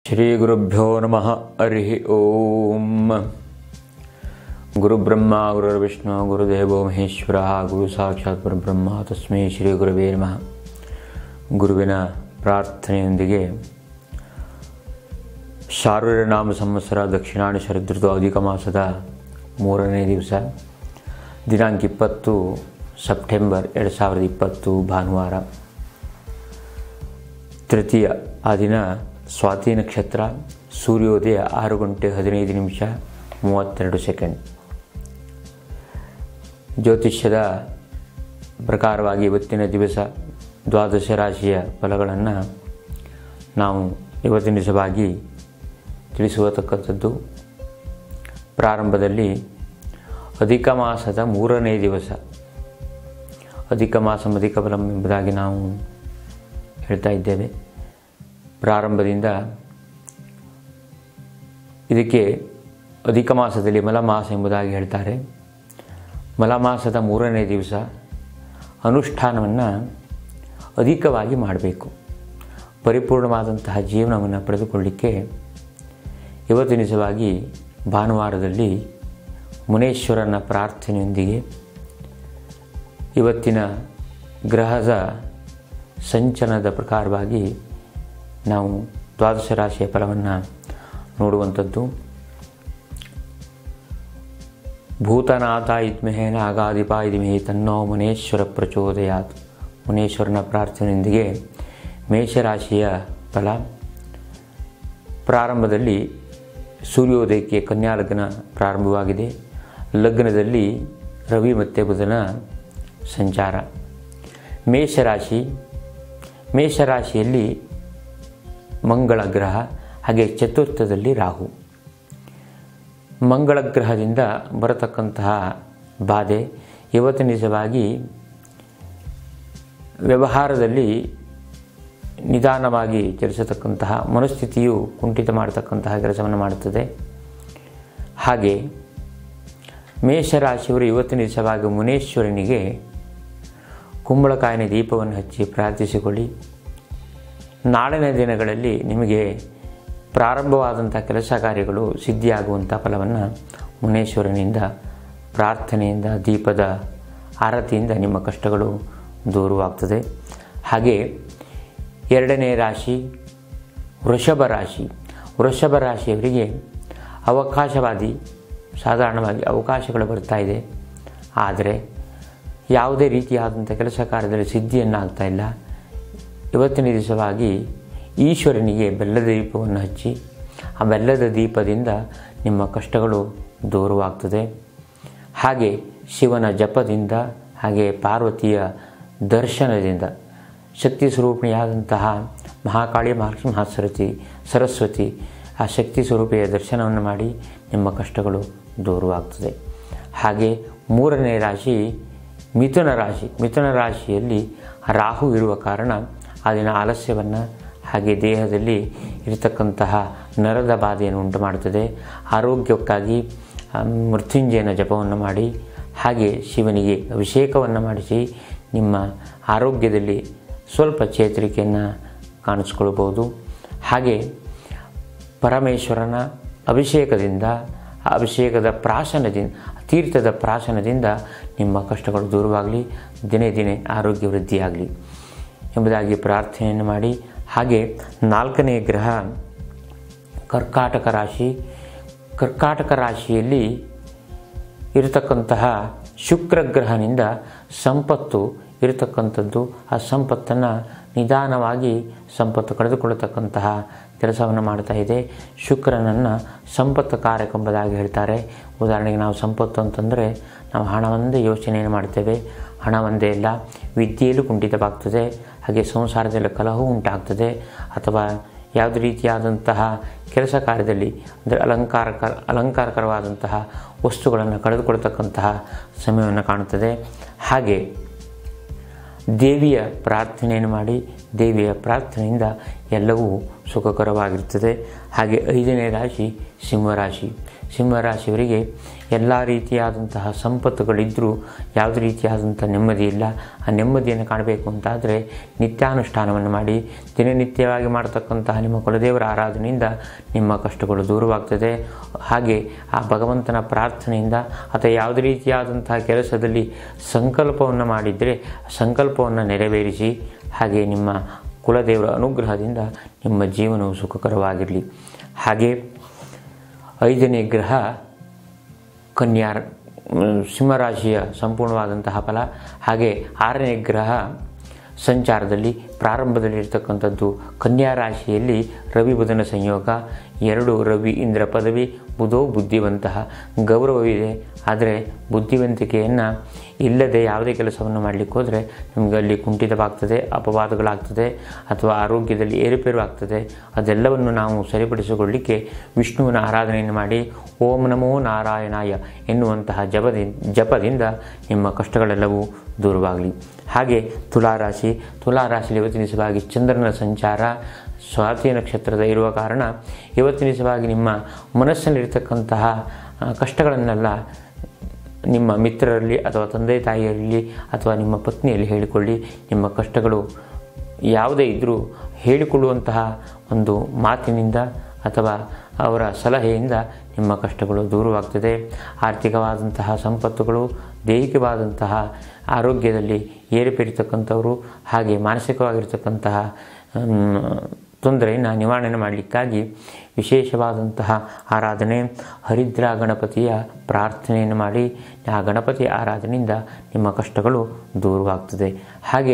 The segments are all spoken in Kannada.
ಶ್ರೀಗುರುಭ್ಯೋ ನಮಃ ಹರಿ ಓಂ ಗುರುಬ್ರಹ್ಮ ಗುರುರ್ವಿಷ್ಣು ಗುರುದೇವೋ ಮಹೇಶ್ವರ ಗುರು ಸಾಕ್ಷಾತ್ ಪರಬ್ರಹ್ಮ ತಸ್ಮೈ ಶ್ರೀ ಗುರುವೇ ನಮಃ ಗುರುವಿನ ಪ್ರಾರ್ಥನೆಯೊಂದಿಗೆ ಶಾರೂರ ನಾಮ ಸಂವತ್ಸರ ದಕ್ಷಿಣಾಯನ ಶರದೃತು ಅಧಿಕ ಮಾಸದ ಮೂರನೇ ದಿವಸ ದಿನಾಂಕ ಇಪ್ಪತ್ತು ಸೆಪ್ಟೆಂಬರ್ ಎರಡು ಸಾವಿರದ ಇಪ್ಪತ್ತು ಭಾನುವಾರ ತೃತೀಯ ಆ ದಿನ ಸ್ವಾತಿ ನಕ್ಷತ್ರ ಸೂರ್ಯೋದಯ ಆರು ಗಂಟೆ ಹದಿನೈದು ನಿಮಿಷ ಮೂವತ್ತೆರಡು ಸೆಕೆಂಡ್ ಜ್ಯೋತಿಷ್ಯದ ಪ್ರಕಾರವಾಗಿ ಇವತ್ತಿನ ದಿವಸ ದ್ವಾದಶ ರಾಶಿಯ ಫಲಗಳನ್ನು ನಾವು ಇವತ್ತಿನ ದಿವಸವಾಗಿ ತಿಳಿಸುವತಕ್ಕಂಥದ್ದು ಪ್ರಾರಂಭದಲ್ಲಿ ಅಧಿಕ ಮಾಸದ ಮೂರನೇ ದಿವಸ ಅಧಿಕ ಮಾಸಂ ಅಧಿಕ ಫಲಂ ಎಂಬುದಾಗಿ ನಾವು ಹೇಳ್ತಾ ಇದ್ದೇವೆ ಪ್ರಾರಂಭದಿಂದ ಇದಕ್ಕೆ ಅಧಿಕ ಮಾಸದಲ್ಲಿ ಮಲಮಾಸ ಎಂಬುದಾಗಿ ಹೇಳ್ತಾರೆ ಮಲಮಾಸದ ಮೂರನೇ ದಿವಸ ಅನುಷ್ಠಾನವನ್ನು ಅಧಿಕವಾಗಿ ಮಾಡಬೇಕು ಪರಿಪೂರ್ಣವಾದಂತಹ ಜೀವನವನ್ನು ಪಡೆದುಕೊಳ್ಳಿಕ್ಕೆ ಇವತ್ತಿನ ದಿವಸವಾಗಿ ಭಾನುವಾರದಲ್ಲಿ ಮುನೇಶ್ವರನ ಪ್ರಾರ್ಥನೆಯೊಂದಿಗೆ ಇವತ್ತಿನ ಗ್ರಹದ ಸಂಚಲನದ ಪ್ರಕಾರವಾಗಿ ನಾವು ದ್ವಾದಶ ರಾಶಿಯ ಫಲವನ್ನು ನೋಡುವಂಥದ್ದು ಭೂತನಾಥ ಇದ್ಮಹೇ ನಾಗಾಧಿಪ ಇದ್ಮಹೇ ತನ್ನೋ ಮುನೇಶ್ವರ ಪ್ರಚೋದಯಾತ್ ಮುನೇಶ್ವರನ ಪ್ರಾರ್ಥನೆಯೊಂದಿಗೆ ಮೇಷರಾಶಿಯ ಫಲ ಪ್ರಾರಂಭದಲ್ಲಿ ಸೂರ್ಯೋದಯಕ್ಕೆ ಕನ್ಯಾ ಲಗ್ನ ಪ್ರಾರಂಭವಾಗಿದೆ ಲಗ್ನದಲ್ಲಿ ರವಿ ಮತ್ತು ಬುಧನ ಸಂಚಾರ ಮೇಷರಾಶಿ ಮೇಷರಾಶಿಯಲ್ಲಿ ಮಂಗಳ ಗ್ರಹ ಹಾಗೆ ಚತುರ್ಥದಲ್ಲಿ ರಾಹು ಮಂಗಳ ಗ್ರಹದಿಂದ ಬರತಕ್ಕಂತಹ ಬಾಧೆ ಇವತ್ತಿನ ನಿಜವಾಗಿ ವ್ಯವಹಾರದಲ್ಲಿ ನಿಧಾನವಾಗಿ ಚಲಿಸತಕ್ಕಂತಹ ಮನಸ್ಥಿತಿಯು ಕುಂಠಿತ ಮಾಡತಕ್ಕಂತಹ ಕೆಲಸವನ್ನು ಮಾಡುತ್ತದೆ ಹಾಗೆ ಮೇಷರಾಶಿಯವರು ಇವತ್ತಿನ ದಿವಸವಾಗಿ ಮುನೇಶ್ವರನಿಗೆ ಕುಂಬಳಕಾಯಿನ ದೀಪವನ್ನು ಹಚ್ಚಿ ಪ್ರಾರ್ಥಿಸಿಕೊಳ್ಳಿ ನಾಳಿನ ದಿನಗಳಲ್ಲಿ ನಿಮಗೆ ಪ್ರಾರಂಭವಾದಂಥ ಕೆಲಸ ಕಾರ್ಯಗಳು ಸಿದ್ಧಿಯಾಗುವಂಥ ಫಲವನ್ನು ಮುನೇಶ್ವರನಿಂದ ಪ್ರಾರ್ಥನೆಯಿಂದ ದೀಪದ ಆರತಿಯಿಂದ ನಿಮ್ಮ ಕಷ್ಟಗಳು ದೂರವಾಗ್ತದೆ ಹಾಗೆ ಎರಡನೇ ರಾಶಿ ವೃಷಭ ರಾಶಿ ವೃಷಭ ರಾಶಿಯವರಿಗೆ ಅವಕಾಶವಾದಿ ಸಾಧಾರಣವಾಗಿ ಅವಕಾಶಗಳು ಬರ್ತಾ ಇದೆ ಆದರೆ ಯಾವುದೇ ರೀತಿಯಾದಂಥ ಕೆಲಸ ಕಾರ್ಯದಲ್ಲಿ ಸಿದ್ಧಿಯನ್ನಾಗ್ತಾ ಇಲ್ಲ ಇವತ್ತಿನ ದಿವಸವಾಗಿ ಈಶ್ವರನಿಗೆ ಬೆಲ್ಲದ ದೀಪವನ್ನು ಹಚ್ಚಿ ಆ ಬೆಲ್ಲದ ದೀಪದಿಂದ ನಿಮ್ಮ ಕಷ್ಟಗಳು ದೂರವಾಗ್ತದೆ ಹಾಗೆ ಶಿವನ ಜಪದಿಂದ ಹಾಗೆ ಪಾರ್ವತಿಯ ದರ್ಶನದಿಂದ ಶಕ್ತಿ ಸ್ವರೂಪಿಣಿಯಾದಂತಹ ಮಹಾಕಾಳಿ ಮಹಾಲಕ್ಷ್ಮಿ ಮಹಾಸರತಿ ಸರಸ್ವತಿ ಆ ಶಕ್ತಿ ಸ್ವರೂಪಿಯ ದರ್ಶನವನ್ನು ಮಾಡಿ ನಿಮ್ಮ ಕಷ್ಟಗಳು ದೂರವಾಗ್ತದೆ ಹಾಗೆ ಮೂರನೇ ರಾಶಿ ಮಿಥುನ ರಾಶಿ ಮಿಥುನ ರಾಶಿಯಲ್ಲಿ ರಾಹು ಇರುವ ಕಾರಣ ಆ ದಿನ ಆಲಸ್ಯವನ್ನು ಹಾಗೆ ದೇಹದಲ್ಲಿ ಇರತಕ್ಕಂತಹ ನರದ ಬಾಧೆಯನ್ನು ಉಂಟು ಮಾಡುತ್ತದೆ ಆರೋಗ್ಯಕ್ಕಾಗಿ ಮೃತ್ಯುಂಜಯನ ಜಪವನ್ನು ಮಾಡಿ ಹಾಗೆ ಶಿವನಿಗೆ ಅಭಿಷೇಕವನ್ನು ಮಾಡಿಸಿ ನಿಮ್ಮ ಆರೋಗ್ಯದಲ್ಲಿ ಸ್ವಲ್ಪ ಚೇತರಿಕೆಯನ್ನು ಕಾಣಿಸ್ಕೊಳ್ಬೋದು ಹಾಗೆ ಪರಮೇಶ್ವರನ ಅಭಿಷೇಕದಿಂದ ಆ ಅಭಿಷೇಕದ ಪ್ರಾಶನದಿಂದ ತೀರ್ಥದ ಪ್ರಾಶನದಿಂದ ನಿಮ್ಮ ಕಷ್ಟಗಳು ದೂರವಾಗಲಿ ದಿನೇ ದಿನೇ ಆರೋಗ್ಯ ವೃದ್ಧಿಯಾಗಲಿ ಎಂಬುದಾಗಿ ಪ್ರಾರ್ಥನೆಯನ್ನು ಮಾಡಿ ಹಾಗೆ ನಾಲ್ಕನೇ ಗ್ರಹ ಕರ್ಕಾಟಕ ರಾಶಿ ಕರ್ಕಾಟಕ ರಾಶಿಯಲ್ಲಿ ಇರತಕ್ಕಂತಹ ಶುಕ್ರ ಗ್ರಹನಿಂದ ಸಂಪತ್ತು ಇರತಕ್ಕಂಥದ್ದು ಆ ಸಂಪತ್ತನ್ನು ನಿಧಾನವಾಗಿ ಸಂಪತ್ತು ಕಳೆದುಕೊಳ್ಳತಕ್ಕಂತಹ ಕೆಲಸವನ್ನು ಮಾಡ್ತಾ ಇದೆ ಶುಕ್ರನನ್ನು ಸಂಪತ್ತು ಕಾರ್ಯಕೆಂಬುದಾಗಿ ಹೇಳ್ತಾರೆ ಉದಾಹರಣೆಗೆ ನಾವು ಸಂಪತ್ತು ಅಂತಂದರೆ ನಾವು ಹಣವೊಂದೇ ಯೋಚನೆಯನ್ನು ಮಾಡ್ತೇವೆ ಹಣ ಒಂದೇ ಇಲ್ಲ ವಿದ್ಯೆಯಲ್ಲೂ ಕುಂಠಿತವಾಗ್ತದೆ ಹಾಗೆ ಸಂಸಾರದಲ್ಲಿ ಕಲಹವು ಉಂಟಾಗ್ತದೆ ಅಥವಾ ಯಾವುದೇ ರೀತಿಯಾದಂತಹ ಕೆಲಸ ಕಾರ್ಯದಲ್ಲಿ ಅಂದರೆ ಅಲಂಕಾರಕ ಅಲಂಕಾರಕರವಾದಂತಹ ವಸ್ತುಗಳನ್ನು ಕಳೆದುಕೊಳ್ತಕ್ಕಂತಹ ಸಮಯವನ್ನು ಕಾಣುತ್ತದೆ ಹಾಗೆ ದೇವಿಯ ಪ್ರಾರ್ಥನೆಯನ್ನು ಮಾಡಿ ದೇವಿಯ ಪ್ರಾರ್ಥನೆಯಿಂದ ಎಲ್ಲವೂ ಸುಖಕರವಾಗಿರ್ತದೆ ಹಾಗೆ ಐದನೇ ರಾಶಿ ಸಿಂಹರಾಶಿ ಸಿಂಹರಾಶಿಯವರಿಗೆ ಎಲ್ಲ ರೀತಿಯಾದಂತಹ ಸಂಪತ್ತುಗಳಿದ್ದರೂ ಯಾವುದೇ ರೀತಿಯಾದಂಥ ನೆಮ್ಮದಿ ಇಲ್ಲ ಆ ನೆಮ್ಮದಿಯನ್ನು ಕಾಣಬೇಕು ಅಂತಾದರೆ ನಿತ್ಯಾನುಷ್ಠಾನವನ್ನು ಮಾಡಿ ದಿನನಿತ್ಯವಾಗಿ ಮಾಡತಕ್ಕಂತಹ ನಿಮ್ಮ ಕುಲದೇವರ ಆರಾಧನೆಯಿಂದ ನಿಮ್ಮ ಕಷ್ಟಗಳು ದೂರವಾಗ್ತದೆ ಹಾಗೆ ಆ ಭಗವಂತನ ಪ್ರಾರ್ಥನೆಯಿಂದ ಅಥವಾ ಯಾವುದೇ ರೀತಿಯಾದಂತಹ ಕೆಲಸದಲ್ಲಿ ಸಂಕಲ್ಪವನ್ನು ಮಾಡಿದರೆ ಸಂಕಲ್ಪವನ್ನು ನೆರವೇರಿಸಿ ಹಾಗೆ ನಿಮ್ಮ ಕುಲದೇವರ ಅನುಗ್ರಹದಿಂದ ನಿಮ್ಮ ಜೀವನವು ಸುಖಕರವಾಗಿರಲಿ ಹಾಗೆ ಐದನೇ ಗ್ರಹ ಕನ್ಯಾ ಸಿಂಹರಾಶಿಯ ಸಂಪೂರ್ಣವಾದಂತಹ ಫಲ ಹಾಗೆ ಆರನೇ ಗ್ರಹ ಸಂಚಾರದಲ್ಲಿ ಪ್ರಾರಂಭದಲ್ಲಿರ್ತಕ್ಕಂಥದ್ದು ಕನ್ಯಾ ರಾಶಿಯಲ್ಲಿ ರವಿ ಬುಧನ ಸಂಯೋಗ ಎರಡು ರವಿ ಇಂದ್ರ ಪದವಿ ಬುಧೋ ಬುದ್ಧಿವಂತಹ ಗೌರವವಿದೆ ಆದರೆ ಬುದ್ಧಿವಂತಿಕೆಯನ್ನು ಇಲ್ಲದೆ ಯಾವುದೇ ಕೆಲಸವನ್ನು ಮಾಡಲಿಕ್ಕೆ ಹೋದರೆ ನಿಮಗೆ ಅಲ್ಲಿ ಕುಂಠಿತವಾಗ್ತದೆ ಅಪವಾದಗಳಾಗ್ತದೆ ಅಥವಾ ಆರೋಗ್ಯದಲ್ಲಿ ಏರುಪೇರು ಆಗ್ತದೆ ಅದೆಲ್ಲವನ್ನು ನಾವು ಸರಿಪಡಿಸಿಕೊಳ್ಳಿಕ್ಕೆ ವಿಷ್ಣುವಿನ ಆರಾಧನೆಯನ್ನು ಮಾಡಿ ಓಂ ನಮೋ ನಾರಾಯಣಾಯ ಎನ್ನುವಂತಹ ಜಪದಿ ಜಪದಿಂದ ನಿಮ್ಮ ಕಷ್ಟಗಳೆಲ್ಲವೂ ದೂರವಾಗಲಿ ಹಾಗೆ ತುಲಾರಾಶಿ ತುಲಾರಾಶಿಯಲ್ಲಿ ಇವತ್ತಿನ ದಿವಸವಾಗಿ ಚಂದ್ರನ ಸಂಚಾರ ಸ್ವಾತಿ ನಕ್ಷತ್ರದ ಇರುವ ಕಾರಣ ಇವತ್ತಿನ ದಿವಸವಾಗಿ ನಿಮ್ಮ ಮನಸ್ಸಿನಲ್ಲಿರ್ತಕ್ಕಂತಹ ಆ, ಕಷ್ಟಗಳನ್ನೆಲ್ಲ ನಿಮ್ಮ ಮಿತ್ರರಲ್ಲಿ ಅಥವಾ ತಂದೆ ತಾಯಿಯರಲ್ಲಿ ಅಥವಾ ನಿಮ್ಮ ಪತ್ನಿಯಲ್ಲಿ ಹೇಳಿಕೊಳ್ಳಿ ನಿಮ್ಮ ಕಷ್ಟಗಳು ಯಾವುದೇ ಇದ್ದರೂ ಹೇಳಿಕೊಳ್ಳುವಂತಹ ಒಂದು ಮಾತಿನಿಂದ ಅಥವಾ ಅವರ ಸಲಹೆಯಿಂದ ನಿಮ್ಮ ಕಷ್ಟಗಳು ದೂರವಾಗ್ತದೆ ಆರ್ಥಿಕವಾದಂತಹ ಸಂಪತ್ತುಗಳು ದೈಹಿಕವಾದಂತಹ ಆರೋಗ್ಯದಲ್ಲಿ ಏರುಪೇರಿತಕ್ಕಂಥವರು ಹಾಗೆ ಮಾನಸಿಕವಾಗಿರ್ತಕ್ಕಂತಹ ಮ್, ತೊಂದರೆಯನ್ನು ನಿವಾರಣೆ ಮಾಡಲಿಕ್ಕಾಗಿ ವಿಶೇಷವಾದಂತಹ ಆರಾಧನೆ ಹರಿದ್ರ ಗಣಪತಿಯ ಪ್ರಾರ್ಥನೆಯನ್ನು ಮಾಡಿ ಆ ಗಣಪತಿಯ ಆರಾಧನೆಯಿಂದ ನಿಮ್ಮ ಕಷ್ಟಗಳು ದೂರವಾಗ್ತದೆ ಹಾಗೆ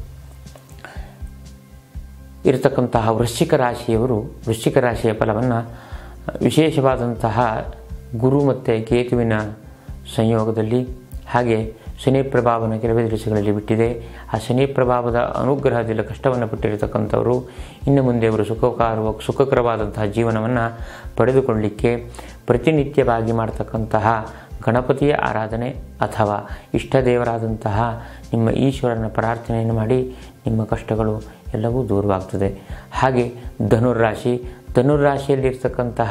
ಇರತಕ್ಕಂತಹ ವೃಶ್ಚಿಕ ರಾಶಿಯವರು ವೃಶ್ಚಿಕ ರಾಶಿಯ ಫಲವನ್ನು ವಿಶೇಷವಾದಂತಹ ಗುರು ಮತ್ತು ಕೇತುವಿನ ಸಂಯೋಗದಲ್ಲಿ ಹಾಗೆ ಶನಿ ಪ್ರಭಾವನ ಕೆಲವೇ ದಿವಸಗಳಲ್ಲಿ ಬಿಟ್ಟಿದೆ ಆ ಶನಿ ಪ್ರಭಾವದ ಅನುಗ್ರಹದಿಂದ ಕಷ್ಟವನ್ನು ಪಟ್ಟಿರತಕ್ಕಂಥವರು ಇನ್ನು ಮುಂದೆ ಅವರು ಸುಖಕರ ಸುಖಕರವಾದಂತಹ ಜೀವನವನ್ನು ಪಡೆದುಕೊಳ್ಳಲಿಕ್ಕೆ ಪ್ರತಿನಿತ್ಯವಾಗಿ ಮಾಡ್ತಕ್ಕಂತಹ ಗಣಪತಿಯ ಆರಾಧನೆ ಅಥವಾ ಇಷ್ಟ ದೇವರಾದಂತಹ ನಿಮ್ಮ ಈಶ್ವರನ ಪ್ರಾರ್ಥನೆಯನ್ನು ಮಾಡಿ ನಿಮ್ಮ ಕಷ್ಟಗಳು ಎಲ್ಲವೂ ದೂರವಾಗ್ತದೆ ಹಾಗೆ ಧನುರ್ರಾಶಿ ಧನುರ್ರಾಶಿಯಲ್ಲಿರ್ತಕ್ಕಂತಹ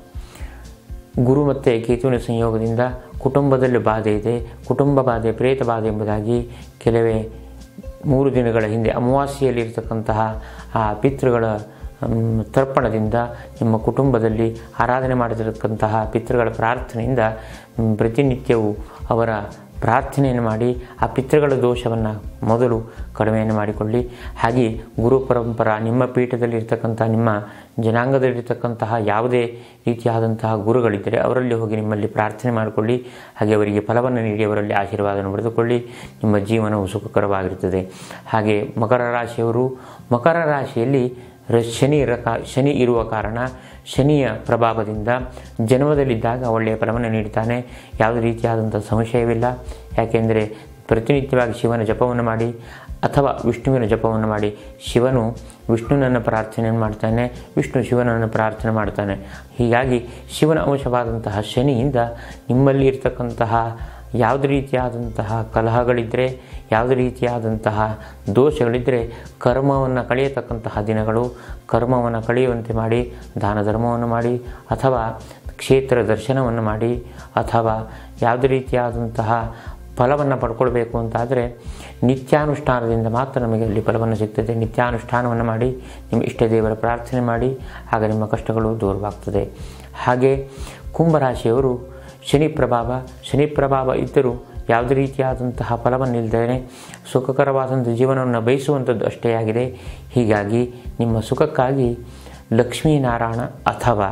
ಗುರು ಮತ್ತು ಕೇತುವಿನ ಸಂಯೋಗದಿಂದ ಕುಟುಂಬದಲ್ಲಿ ಬಾಧೆ ಇದೆ ಕುಟುಂಬ ಬಾಧೆ ಪ್ರೇತ ಬಾಧೆ ಎಂಬುದಾಗಿ ಕೆಲವೇ ಮೂರು ದಿನಗಳ ಹಿಂದೆ ಅಮಾವಾಸ್ಯೆಯಲ್ಲಿರ್ತಕ್ಕಂತಹ ಆ ಪಿತೃಗಳ ಮ್, ತರ್ಪಣದಿಂದ ನಿಮ್ಮ ಕುಟುಂಬದಲ್ಲಿ ಆರಾಧನೆ ಮಾಡಿರತಕ್ಕಂತಹ ಪಿತೃಗಳ ಪ್ರಾರ್ಥನೆಯಿಂದ ಮ್, ಪ್ರತಿನಿತ್ಯವೂ ಅವರ ಪ್ರಾರ್ಥನೆಯನ್ನು ಮಾಡಿ ಆ ಪಿತೃಗಳ ದೋಷವನ್ನು ಮೊದಲು ಕಡಿಮೆಯನ್ನು ಮಾಡಿಕೊಳ್ಳಿ ಹಾಗೆ ಗುರು ಪರಂಪರ ನಿಮ್ಮ ಪೀಠದಲ್ಲಿ ಇರ್ತಕ್ಕಂಥ ನಿಮ್ಮ ಜನಾಂಗದಲ್ಲಿರ್ತಕ್ಕಂತಹ ಯಾವುದೇ ರೀತಿಯಾದಂತಹ ಗುರುಗಳಿದ್ದರೆ ಅವರಲ್ಲಿ ಹೋಗಿ ನಿಮ್ಮಲ್ಲಿ ಪ್ರಾರ್ಥನೆ ಮಾಡಿಕೊಳ್ಳಿ ಹಾಗೆ ಅವರಿಗೆ ಫಲವನ್ನು ನೀಡಿ ಅವರಲ್ಲಿ ಆಶೀರ್ವಾದವನ್ನು ಪಡೆದುಕೊಳ್ಳಿ ನಿಮ್ಮ ಜೀವನವು ಸುಖಕರವಾಗಿರುತ್ತದೆ ಹಾಗೆ ಮಕರ ರಾಶಿಯವರು ಮಕರ ರಾಶಿಯಲ್ಲಿ ರ- ಶನಿ ಇರ ಕಾ ಶನಿ ಇರುವ ಕಾರಣ ಶನಿಯ ಪ್ರಭಾವದಿಂದ ಜನ್ಮದಲ್ಲಿದ್ದಾಗ ಒಳ್ಳೆಯ ಫಲವನ್ನು ನೀಡುತ್ತಾನೆ ಯಾವುದೇ ರೀತಿಯಾದಂಥ ಸಂಶಯವಿಲ್ಲ ಯಾಕೆಂದರೆ ಪ್ರತಿನಿತ್ಯವಾಗಿ ಶಿವನ ಜಪವನ್ನು ಮಾಡಿ ಅಥವಾ ವಿಷ್ಣುವಿನ ಜಪವನ್ನು ಮಾಡಿ ಶಿವನು ವಿಷ್ಣುನನ್ನು ಪ್ರಾರ್ಥನೆಯನ್ನು ಮಾಡ್ತಾನೆ ವಿಷ್ಣು ಶಿವನನ್ನು ಪ್ರಾರ್ಥನೆ ಮಾಡ್ತಾನೆ ಹೀಗಾಗಿ ಶಿವನ ಅಂಶವಾದಂತಹ ಶನಿಯಿಂದ ನಿಮ್ಮಲ್ಲಿ ಇರ್ತಕ್ಕಂತಹ ಯಾವುದೇ ರೀತಿಯಾದಂತಹ ಕಲಹಗಳಿದ್ದರೆ ಯಾವುದೇ ರೀತಿಯಾದಂತಹ ದೋಷಗಳಿದ್ದರೆ ಕರ್ಮವನ್ನು ಕಳೆಯತಕ್ಕಂತಹ ದಿನಗಳು ಕರ್ಮವನ್ನು ಕಳೆಯುವಂತೆ ಮಾಡಿ ದಾನ ಧರ್ಮವನ್ನು ಮಾಡಿ ಅಥವಾ ಕ್ಷೇತ್ರ ದರ್ಶನವನ್ನು ಮಾಡಿ ಅಥವಾ ಯಾವುದೇ ರೀತಿಯಾದಂತಹ ಫಲವನ್ನು ಪಡ್ಕೊಳ್ಬೇಕು ಅಂತಾದರೆ ನಿತ್ಯಾನುಷ್ಠಾನದಿಂದ ಮಾತ್ರ ನಮಗೆ ಅಲ್ಲಿ ಫಲವನ್ನು ಸಿಗ್ತದೆ ನಿತ್ಯಾನುಷ್ಠಾನವನ್ನು ಮಾಡಿ ನಿಮ್ಮ ಇಷ್ಟ ದೇವರ ಪ್ರಾರ್ಥನೆ ಮಾಡಿ ಆಗ ನಿಮ್ಮ ಕಷ್ಟಗಳು ದೂರವಾಗ್ತದೆ ಹಾಗೆ ಕುಂಭರಾಶಿಯವರು ಶನಿ ಪ್ರಭಾವ ಶನಿ ಪ್ರಭಾವ ಇದ್ದರೂ ಯಾವುದೇ ರೀತಿಯಾದಂತಹ ಫಲವನ್ನಿಲ್ಲದೇ ಸುಖಕರವಾದಂಥ ಜೀವನವನ್ನು ಬಯಸುವಂಥದ್ದು ಅಷ್ಟೇ ಆಗಿದೆ ಹೀಗಾಗಿ ನಿಮ್ಮ ಸುಖಕ್ಕಾಗಿ ಲಕ್ಷ್ಮೀನಾರಾಯಣ ಅಥವಾ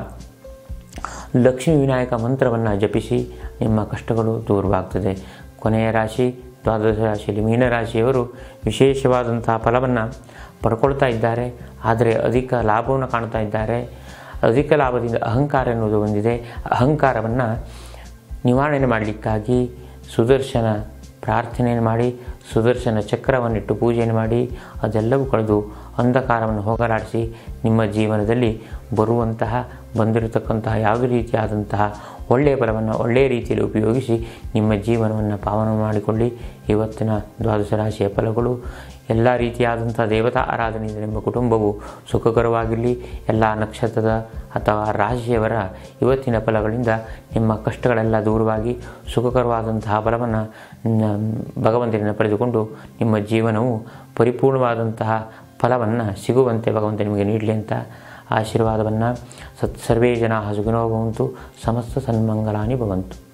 ಲಕ್ಷ್ಮೀ ವಿನಾಯಕ ಮಂತ್ರವನ್ನು ಜಪಿಸಿ ನಿಮ್ಮ ಕಷ್ಟಗಳು ದೂರವಾಗ್ತದೆ ಕೊನೆಯ ರಾಶಿ ದ್ವಾದಶ ರಾಶಿಯಲ್ಲಿ ಮೀನರಾಶಿಯವರು ವಿಶೇಷವಾದಂತಹ ಫಲವನ್ನು ಪಡ್ಕೊಳ್ತಾ ಇದ್ದಾರೆ ಆದರೆ ಅಧಿಕ ಲಾಭವನ್ನು ಕಾಣ್ತಾ ಇದ್ದಾರೆ ಅಧಿಕ ಲಾಭದಿಂದ ಅಹಂಕಾರ ಎನ್ನುವುದು ಹೊಂದಿದೆ ಅಹಂಕಾರವನ್ನು ನಿವಾರಣೆ ಮಾಡಲಿಕ್ಕಾಗಿ ಸುದರ್ಶನ ಪ್ರಾರ್ಥನೆಯನ್ನು ಮಾಡಿ ಸುದರ್ಶನ ಚಕ್ರವನ್ನಿಟ್ಟು ಪೂಜೆಯನ್ನು ಮಾಡಿ ಅದೆಲ್ಲವೂ ಕಳೆದು ಅಂಧಕಾರವನ್ನು ಹೋಗಲಾಡಿಸಿ ನಿಮ್ಮ ಜೀವನದಲ್ಲಿ ಬರುವಂತಹ ಬಂದಿರತಕ್ಕಂತಹ ಯಾವುದೇ ರೀತಿಯಾದಂತಹ ಒಳ್ಳೆಯ ಫಲವನ್ನು ಒಳ್ಳೆಯ ರೀತಿಯಲ್ಲಿ ಉಪಯೋಗಿಸಿ ನಿಮ್ಮ ಜೀವನವನ್ನು ಪಾವನ ಮಾಡಿಕೊಳ್ಳಿ ಇವತ್ತಿನ ದ್ವಾದಶ ರಾಶಿಯ ಫಲಗಳು ಎಲ್ಲ ರೀತಿಯಾದಂಥ ದೇವತಾ ಆರಾಧನೆಯಿಂದ ನಿಮ್ಮ ಕುಟುಂಬವು ಸುಖಕರವಾಗಿರಲಿ ಎಲ್ಲ ನಕ್ಷತ್ರದ ಅಥವಾ ರಾಶಿಯವರ ಇವತ್ತಿನ ಫಲಗಳಿಂದ ನಿಮ್ಮ ಕಷ್ಟಗಳೆಲ್ಲ ದೂರವಾಗಿ ಸುಖಕರವಾದಂತಹ ಫಲವನ್ನು ಭಗವಂತನಿಂದ ಪಡೆದುಕೊಂಡು ನಿಮ್ಮ ಜೀವನವು ಪರಿಪೂರ್ಣವಾದಂತಹ ಫಲವನ್ನು ಸಿಗುವಂತೆ ಭಗವಂತ ನಿಮಗೆ ನೀಡಲಿ ಅಂತ ಆಶೀರ್ವಾದವನ್ನು ಸತ್ ಸರ್ವೇ ಜನ ಸುಖಿನೋ ಭವಂತು ಸಮಸ್ತ ಸನ್ಮಂಗಲಾನಿ ಭವಂತು